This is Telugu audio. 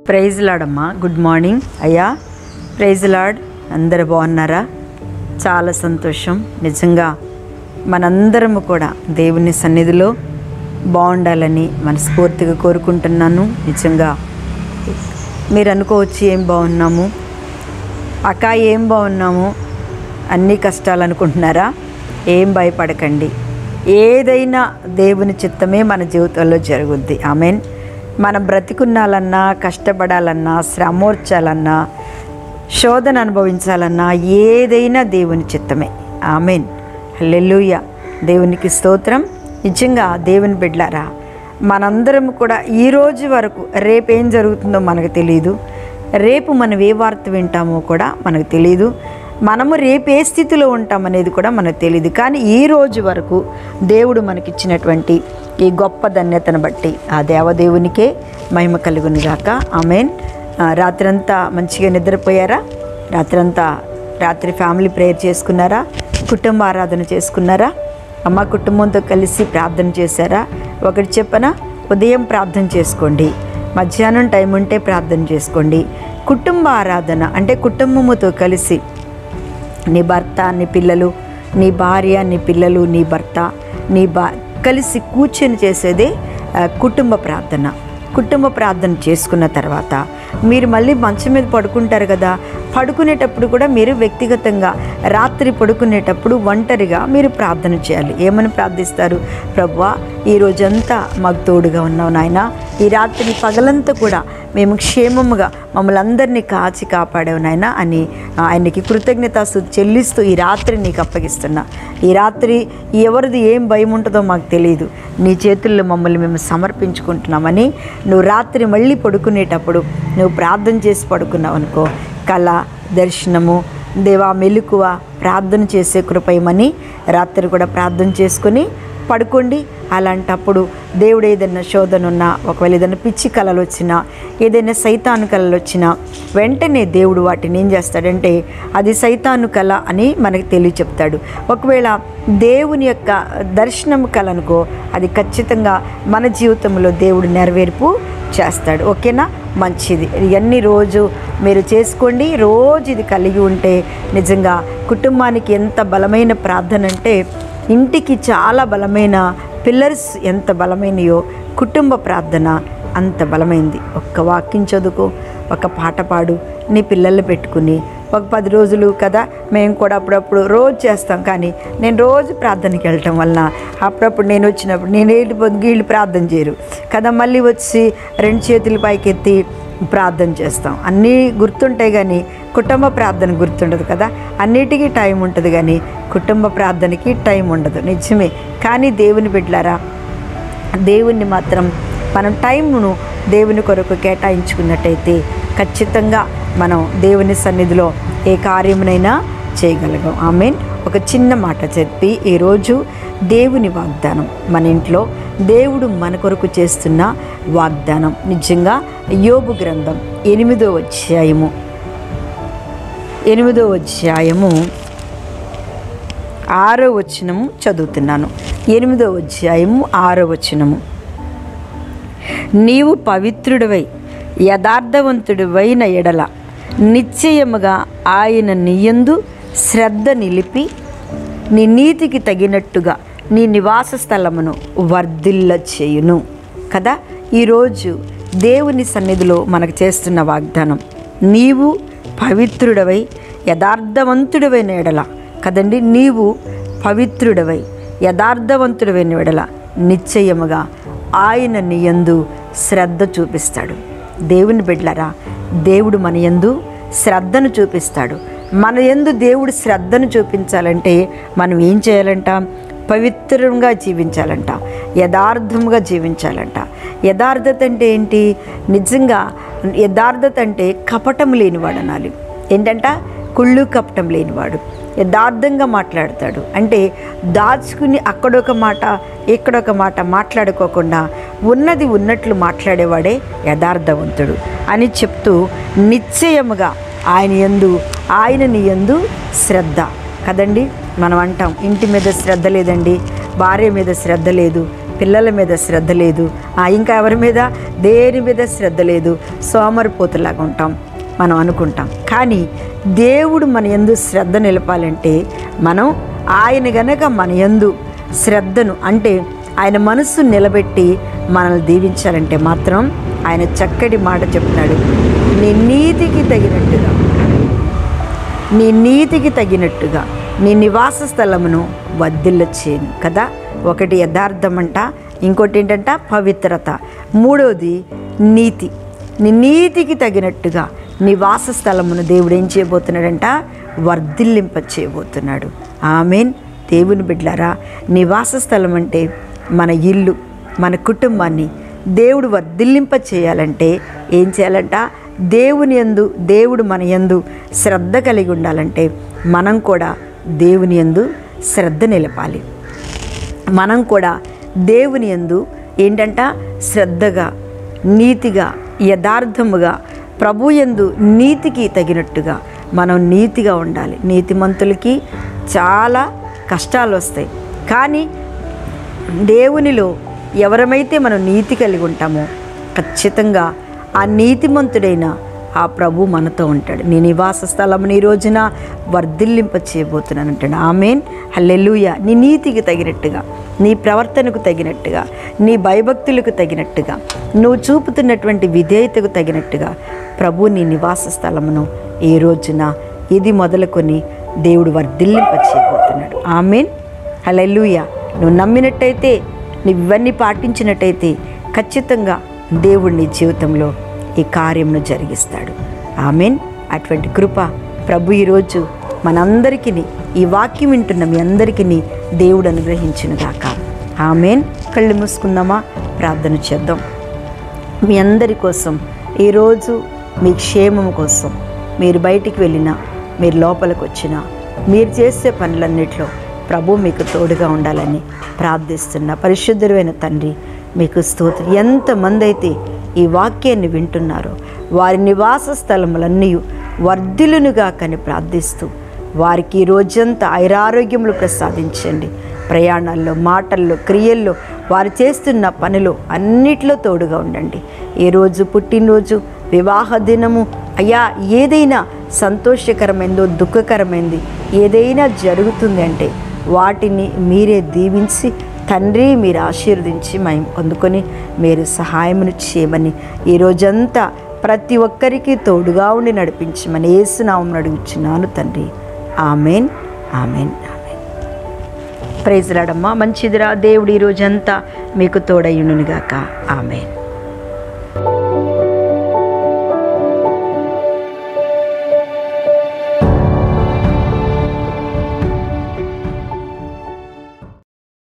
ప్రైజ్ లాడమ్మా గుడ్ మార్నింగ్ అయ్యా ప్రైజ్ లాడ్ అందరు బాగున్నారా చాలా సంతోషం నిజంగా మనందరము కూడా దేవుని సన్నిధిలో బాగుండాలని మనస్ఫూర్తిగా కోరుకుంటున్నాను నిజంగా మీరు అనుకోవచ్చు ఏం బాగున్నాము అక్క ఏం బాగున్నాము అన్ని కష్టాలు అనుకుంటున్నారా ఏం భయపడకండి ఏదైనా దేవుని చిత్తమే మన జీవితంలో జరుగుద్ది ఆమెన్ మనం బ్రతికున్నాలన్నా కష్టపడాలన్నా శ్రమోర్చాలన్నా శోధన అనుభవించాలన్నా ఏదైనా దేవుని చిత్తమే ఆమెన్ హల్లెలూయ దేవునికి స్తోత్రం నిజంగా దేవుని బిడ్లారా మనందరం కూడా ఈ రోజు వరకు రేపేం జరుగుతుందో మనకు తెలియదు రేపు మనం ఏ వార్త వింటామో కూడా మనకు తెలియదు మనము రేపు ఏ స్థితిలో ఉంటామనేది కూడా మనకు తెలియదు కానీ ఈ రోజు వరకు దేవుడు మనకిచ్చినటువంటి ఈ గొప్ప ధన్యతను బట్టి ఆ దేవదేవునికే మహిమ కలుగుని గాక ఆమెన్ ఆ, రాత్రంతా మంచిగా నిద్రపోయారా రాత్రంతా రాత్రి ఫ్యామిలీ ప్రేయర్ చేసుకున్నారా కుటుంబ ఆరాధన చేసుకున్నారా అమ్మ కుటుంబంతో కలిసి ప్రార్థన చేశారా ఒకటి చెప్పనా ఉదయం ప్రార్థన చేసుకోండి మధ్యాహ్నం టైం ఉంటే ప్రార్థన చేసుకోండి కుటుంబ ఆరాధన అంటే కుటుంబముతో కలిసి నీ భర్త నీ పిల్లలు నీ భార్య నీ పిల్లలు నీ భర్త నీ బా కలిసి కూర్చొని చేసేదే ఆ, కుటుంబ ప్రార్థన కుటుంబ ప్రార్థన చేసుకున్న తర్వాత మీరు మళ్ళీ మంచం మీద పడుకుంటారు కదా పడుకునేటప్పుడు కూడా మీరు వ్యక్తిగతంగా రాత్రి పడుకునేటప్పుడు ఒంటరిగా మీరు ప్రార్థన చేయాలి ఏమని ప్రార్థిస్తారు ప్రభువా ఈ రోజంతా మాకు తోడుగా ఉన్నావు నాయన ఈ రాత్రి పగలంతా కూడా మేము క్షేమముగా మమ్మల్ని అందరినీ కాచి కాపాడావు నాయన అని ఆయనకి కృతజ్ఞతాస్తు చెల్లిస్తూ ఈ రాత్రి నీకు అప్పగిస్తున్నా ఈ రాత్రి ఎవరిది ఏం భయం ఉంటుందో మాకు తెలియదు నీ చేతుల్లో మమ్మల్ని మేము సమర్పించుకుంటున్నామని నువ్వు రాత్రి మళ్ళీ పడుకునేటప్పుడు నువ్వు ప్రార్థన చేసి పడుకున్నావు అనుకో కళ దర్శనము దేవా మెలకువ ప్రార్థన చేసే కృపయమని రాత్రి కూడా ప్రార్థన చేసుకొని పడుకోండి అలాంటప్పుడు దేవుడు ఏదైనా శోధన ఉన్నా ఒకవేళ ఏదైనా పిచ్చి కళలు వచ్చినా ఏదైనా సైతాను కళలు వచ్చినా వెంటనే దేవుడు వాటిని ఏం చేస్తాడంటే అది సైతాను కళ అని మనకి తెలియ చెప్తాడు ఒకవేళ దేవుని యొక్క దర్శనం కళ అనుకో అది ఖచ్చితంగా మన జీవితంలో దేవుడు నెరవేర్పు చేస్తాడు ఓకేనా మంచిది ఇవన్నీ రోజు మీరు చేసుకోండి రోజు ఇది కలిగి ఉంటే నిజంగా కుటుంబానికి ఎంత బలమైన ప్రార్థన అంటే ఇంటికి చాలా బలమైన పిల్లర్స్ ఎంత బలమైనయో కుటుంబ ప్రార్థన అంత బలమైంది ఒక్క వాక్యం చదువుకో ఒక పాట పాడు నీ పిల్లలు పెట్టుకుని ఒక పది రోజులు కదా మేము కూడా అప్పుడప్పుడు రోజు చేస్తాం కానీ నేను రోజు ప్రార్థనకి వెళ్ళటం వలన అప్పుడప్పుడు నేను వచ్చినప్పుడు నేను ఏడు వీళ్ళు ప్రార్థన చేయరు కదా మళ్ళీ వచ్చి రెండు చేతులు పైకెత్తి ప్రార్థన చేస్తాం అన్నీ గుర్తుంటాయి కానీ కుటుంబ ప్రార్థన గుర్తుండదు కదా అన్నిటికీ టైం ఉంటుంది కానీ కుటుంబ ప్రార్థనకి టైం ఉండదు నిజమే కానీ దేవుని బిడ్డలారా దేవుణ్ణి మాత్రం మనం టైంను దేవుని కొరకు కేటాయించుకున్నట్టయితే ఖచ్చితంగా మనం దేవుని సన్నిధిలో ఏ కార్యమునైనా చేయగలగం ఆమె ఒక చిన్న మాట చెప్పి ఈరోజు దేవుని వాగ్దానం మన ఇంట్లో దేవుడు మన కొరకు చేస్తున్న వాగ్దానం నిజంగా యోబు గ్రంథం ఎనిమిదో అధ్యాయము ఎనిమిదో అధ్యాయము ఆరో వచనము చదువుతున్నాను ఎనిమిదో అధ్యాయము ఆరో వచనము నీవు పవిత్రుడివై యథార్థవంతుడివైన ఎడల నిశ్చయముగా ఆయన నీయందు శ్రద్ధ నిలిపి నీ నీతికి తగినట్టుగా నీ నివాస స్థలమును వర్ధిల్ల చేయును కదా ఈరోజు దేవుని సన్నిధిలో మనకు చేస్తున్న వాగ్దానం నీవు పవిత్రుడవై యథార్థవంతుడివైన ఎడల కదండి నీవు పవిత్రుడవై యథార్థవంతుడైన ఎడల నిశ్చయముగా ఆయన నీ యందు శ్రద్ధ చూపిస్తాడు దేవుని బిడ్డలరా దేవుడు మన యందు శ్రద్ధను చూపిస్తాడు మన యందు దేవుడు శ్రద్ధను చూపించాలంటే మనం ఏం చేయాలంట పవిత్రంగా జీవించాలంట యథార్థంగా జీవించాలంట యథార్థత అంటే ఏంటి నిజంగా యథార్థత అంటే కపటం లేనివాడు అనాలి ఏంటంట కుళ్ళు కపటం లేనివాడు యథార్థంగా మాట్లాడతాడు అంటే దాచుకుని అక్కడొక మాట ఇక్కడొక మాట మాట్లాడుకోకుండా ఉన్నది ఉన్నట్లు మాట్లాడేవాడే యథార్థవంతుడు అని చెప్తూ నిశ్చయముగా ఆయన యందు ఆయనని యందు శ్రద్ధ కదండి మనం అంటాం ఇంటి మీద శ్రద్ధ లేదండి భార్య మీద శ్రద్ధ లేదు పిల్లల మీద శ్రద్ధ లేదు ఆ ఇంకా ఎవరి మీద దేని మీద శ్రద్ధ లేదు సోమరిపోతులాగా ఉంటాం మనం అనుకుంటాం కానీ దేవుడు మన యందు శ్రద్ధ నిలపాలంటే మనం ఆయన గనక మన యందు శ్రద్ధను అంటే ఆయన మనస్సు నిలబెట్టి మనల్ని దీవించాలంటే మాత్రం ఆయన చక్కటి మాట చెప్తున్నాడు నీ నీతికి తగినట్టుగా నీ నీతికి తగినట్టుగా నీ నివాస స్థలమును వర్ధిల్ల చేయను కదా ఒకటి యథార్థమంట ఇంకోటి ఏంటంట పవిత్రత మూడోది నీతి నీ నీతికి తగినట్టుగా నివాస స్థలమును దేవుడు ఏం చేయబోతున్నాడంట వర్ధిల్లింప చేయబోతున్నాడు ఆమెన్ దేవుని బిడ్లారా నివాస స్థలం అంటే మన ఇల్లు మన కుటుంబాన్ని దేవుడు వర్ధిల్లింప చేయాలంటే ఏం చేయాలంట దేవుని యందు దేవుడు మన యందు శ్రద్ధ కలిగి ఉండాలంటే మనం కూడా దేవుని యందు శ్రద్ధ నిలపాలి మనం కూడా దేవుని యందు ఏంటంట శ్రద్ధగా నీతిగా యథార్థముగా ప్రభు యందు నీతికి తగినట్టుగా మనం నీతిగా ఉండాలి నీతిమంతులకి చాలా కష్టాలు వస్తాయి కానీ దేవునిలో ఎవరమైతే మనం నీతి కలిగి ఉంటామో ఖచ్చితంగా ఆ నీతిమంతుడైన ఆ ప్రభు మనతో ఉంటాడు నీ నివాస స్థలముని ఈ రోజున వర్ధిల్లింప చేయబోతున్నాను అంటాడు ఆమెన్ హల్లెలూయ నీ నీతికి తగినట్టుగా నీ ప్రవర్తనకు తగినట్టుగా నీ భయభక్తులకు తగినట్టుగా నువ్వు చూపుతున్నటువంటి విధేయతకు తగినట్టుగా ప్రభు నీ నివాస స్థలమును ఈ రోజున ఇది మొదలుకొని దేవుడు వర్ధిల్లింప చేయబోతున్నాడు ఆమెన్ హల్లెలూయ నువ్వు నమ్మినట్టయితే నువ్వు ఇవన్నీ పాటించినట్టయితే ఖచ్చితంగా దేవుడు నీ జీవితంలో ఈ కార్యమును జరిగిస్తాడు ఆమెన్ అటువంటి కృప ప్రభు ఈరోజు మనందరికీ ఈ వాక్యం వింటున్న మీ అందరికీ దేవుడు అనుగ్రహించునుగాక ఆమెన్ కళ్ళు మూసుకుందామా ప్రార్థన చేద్దాం మీ అందరి కోసం ఈరోజు మీ క్షేమం కోసం మీరు బయటికి వెళ్ళినా మీరు లోపలికి వచ్చినా మీరు చేసే పనులన్నిట్లో ప్రభు మీకు తోడుగా ఉండాలని ప్రార్థిస్తున్న పరిశుద్ధుడైన తండ్రి మీకు స్తోత్రం ఎంతమంది అయితే ఈ వాక్యాన్ని వింటున్నారో వారి నివాస స్థలములన్నీ వర్ధిలునుగా కని ప్రార్థిస్తూ వారికి ఈ రోజంతా ఐరారోగ్యములు ప్రసాదించండి ప్రయాణాల్లో మాటల్లో క్రియల్లో వారు చేస్తున్న పనిలో అన్నిట్లో తోడుగా ఉండండి ఏ రోజు పుట్టినరోజు వివాహ దినము అయ్యా ఏదైనా సంతోషకరమైందో దుఃఖకరమైంది ఏదైనా జరుగుతుంది అంటే వాటిని మీరే దీవించి తండ్రి మీరు ఆశీర్వదించి మేము పొందుకొని మీరు సహాయమును చేయమని ఈ రోజంతా ప్రతి ఒక్కరికి తోడుగా ఉండి నడిపించమని ఏసునామం అడుగుచున్నాను తండ్రి ఆమెన్ ఆమెన్ ఆమెన్ ప్రైజ్ రాడమ్మా మంచిదిరా దేవుడు ఈ రోజంతా మీకు తోడయ్యునుగాక ఆమెన్